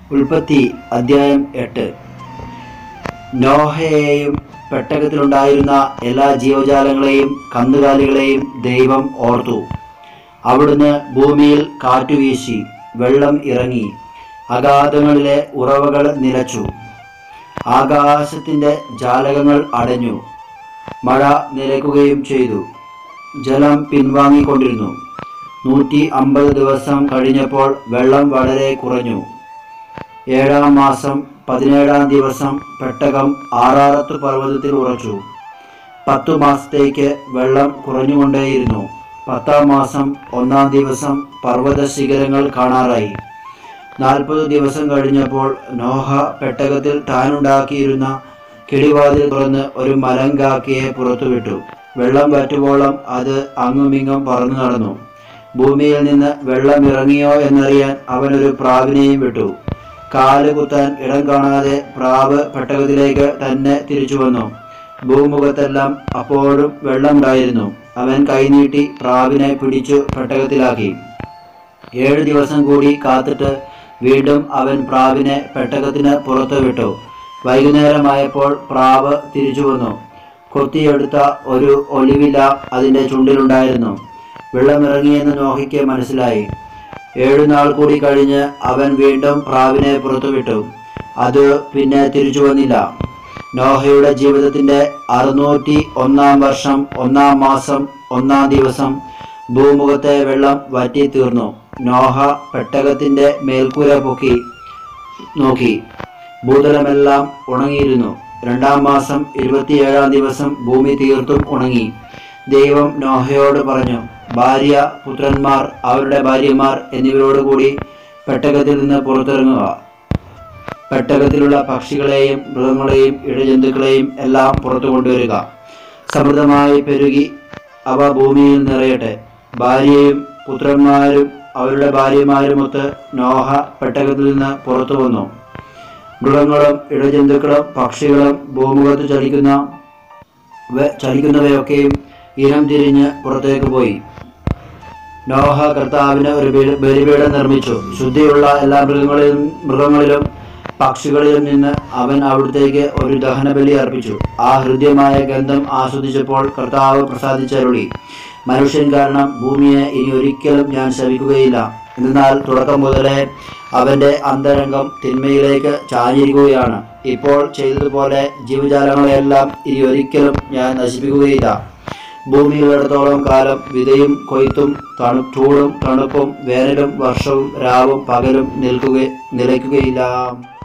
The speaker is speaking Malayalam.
ഉൽപ്പത്തി അദ്ധ്യായം എട്ട് നോഹയെയും പെട്ടകത്തിലുണ്ടായിരുന്ന എല്ലാ ജീവജാലങ്ങളെയും കന്നുകാലികളെയും ദൈവം ഓർത്തു അവിടുന്ന് ഭൂമിയിൽ കാറ്റുവീശി വെള്ളം ഇറങ്ങി അഗാധങ്ങളിലെ ഉറവകൾ നിലച്ചു ആകാശത്തിൻ്റെ ജാലകങ്ങൾ അടഞ്ഞു മഴ നിലയ്ക്കുകയും ചെയ്തു ജലം പിൻവാങ്ങിക്കൊണ്ടിരുന്നു നൂറ്റി അമ്പത് ദിവസം കഴിഞ്ഞപ്പോൾ വെള്ളം വളരെ കുറഞ്ഞു ഏഴാം മാസം പതിനേഴാം ദിവസം പെട്ടകം ആറാറത്ത് പർവ്വതത്തിൽ ഉറച്ചു പത്തു മാസത്തേക്ക് വെള്ളം കുറഞ്ഞുകൊണ്ടേയിരുന്നു പത്താം മാസം ഒന്നാം ദിവസം പർവ്വത ശിഖരങ്ങൾ കാണാറായി നാൽപ്പത് ദിവസം കഴിഞ്ഞപ്പോൾ നോഹ പെട്ടകത്തിൽ താനുണ്ടാക്കിയിരുന്ന കിളിവാതിൽ തുറന്ന് ഒരു മലങ്കാക്കിയെ പുറത്തുവിട്ടു വെള്ളം വറ്റുവോളം അത് അങ്ങുമിങ്ങും പറന്നു നടന്നു ഭൂമിയിൽ നിന്ന് വെള്ളം ഇറങ്ങിയോ എന്നറിയാൻ അവനൊരു പ്രാവിനെയും വിട്ടു കാല് കുത്താൻ ഇടം കാണാതെ പ്രാവ് പെട്ടകത്തിലേക്ക് തന്നെ തിരിച്ചു വന്നു ഭൂമുഖത്തെല്ലാം അപ്പോഴും വെള്ളമുണ്ടായിരുന്നു അവൻ കൈനീട്ടി പ്രാവിനെ പിടിച്ചു പെട്ടകത്തിലാക്കി ഏഴ് ദിവസം കൂടി കാത്തിട്ട് വീണ്ടും അവൻ പ്രാവിനെ പെട്ടകത്തിന് പുറത്തു വിട്ടു വൈകുന്നേരമായപ്പോൾ പ്രാവ് തിരിച്ചു വന്നു കൊത്തിയെടുത്ത ഒരു ഒലിവില അതിൻ്റെ ചുണ്ടിലുണ്ടായിരുന്നു വെള്ളമിറങ്ങിയെന്ന് നോഹിക്ക് മനസ്സിലായി ഏഴു നാൾ കൂടി കഴിഞ്ഞ് അവൻ വീണ്ടും പ്രാവിനെ പുറത്തുവിട്ടു അത് പിന്നെ തിരിച്ചു വന്നില്ല നോഹയുടെ ജീവിതത്തിന്റെ അറുന്നൂറ്റി ഒന്നാം വർഷം ഒന്നാം മാസം ഒന്നാം ദിവസം ഭൂമുഖത്തെ വെള്ളം വറ്റി തീർന്നു നോഹ പെട്ടകത്തിന്റെ മേൽക്കൂര പൊക്കി നോക്കി ഭൂതലമെല്ലാം ഉണങ്ങിയിരുന്നു രണ്ടാം മാസം ഇരുപത്തിയേഴാം ദിവസം ഭൂമി തീർത്തും ഉണങ്ങി ദൈവം നോഹയോട് പറഞ്ഞു ഭാര്യ പുത്രന്മാർ അവരുടെ ഭാര്യമാർ എന്നിവരോട് കൂടി പെട്ടകത്തിൽ നിന്ന് പുറത്തിറങ്ങുക പെട്ടകത്തിലുള്ള പക്ഷികളെയും മൃഗങ്ങളെയും ഇഴജന്തുക്കളെയും എല്ലാം പുറത്തു കൊണ്ടുവരിക സമൃദ്ധമായി പെരുകി അവ ഭൂമിയിൽ നിറയട്ടെ ഭാര്യയും പുത്രന്മാരും അവരുടെ ഭാര്യമാരുമൊത്ത് നോഹ പെട്ടകത്തിൽ നിന്ന് പുറത്തു വന്നു മൃഗങ്ങളും ഇഴജന്തുക്കളും പക്ഷികളും ഭൂമുഖത്ത് ചലിക്കുന്ന വ- ചലിക്കുന്നവയൊക്കെയും ഇനം തിരിഞ്ഞ് പുറത്തേക്ക് പോയി നോഹ കർത്താവിന് ഒരു ബലി- ബലിപീഠം നിർമ്മിച്ചു ശുദ്ധിയുള്ള എല്ലാ മൃഗങ്ങളിലും മൃഗങ്ങളിലും പക്ഷികളിലും നിന്ന് അവൻ അവിടത്തേക്ക് ഒരു ദഹനബലി അർപ്പിച്ചു ആ ഹൃദ്യമായ ഗന്ധം ആസ്വദിച്ചപ്പോൾ കർത്താവ് പ്രസാദിച്ചരുളി മനുഷ്യൻ കാരണം ഭൂമിയെ ഇനി ഒരിക്കലും ഞാൻ ശവിക്കുകയില്ല എന്നാൽ തുടക്കം മുതലേ അവന്റെ അന്തരംഗം തിന്മയിലേക്ക് ചാഞ്ഞിരിക്കുകയാണ് ഇപ്പോൾ ചെയ്തതുപോലെ ജീവജാലങ്ങളെയെല്ലാം ഇനി ഒരിക്കലും ഞാൻ നശിപ്പിക്കുകയില്ല ഭൂമിയിലിടത്തോളം കാലം വിതയും കൊയ്ത്തും തണു ചൂടും തണുപ്പും വേനലും വർഷവും രാവും പകലും നിൽക്കുക നിലയ്ക്കുകയില്ല